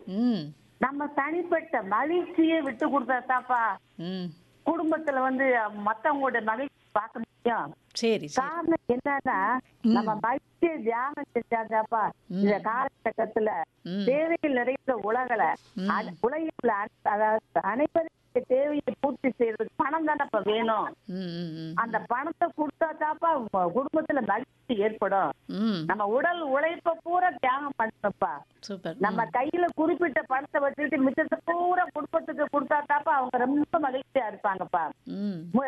ம் நம்ம தனிப்பட்ட மகிழ்ச்சியை விட்டு கொடுத்தாத்தாப்பா ம் குடும்பத்துல வந்து மத்தவங்களோட மகிழ்ச்சி பார்க்க முடியும் சரி சரி காரணம் என்னன்னா நம்ம மகிழ்ச்சியை தியானம் செஞ்சாதாப்பா இந்த காலகட்டத்துல ம். தேவைகள் நிறைந்த உலகல அன- உலகில் அன- அதாவது அனைவருடைய தேவையை பூர்த்தி செய்யறதுக்கு பணம் தானப்பா வேணும் ம் ம் ம் அந்த பணத்தை கொடுத்தாதாப்பா உங்க குடும்பத்துல மகிழ்ச்சி ஏற்படும் ம் நம்ம உடல் உழைப்ப பூரா தியாகம் பண்ணணும்ப்பா சூப்பர் நம்ம கையில குறிப்பிட்ட பணத்தை வச்சுட்டு மிச்சத்தை பூரா குடும்பத்துக்கு கொடுத்தாதாப்பா அவங்க ரொம்ப மகிழ்ச்சியா இருப்பாங்கப்பா ம் மு-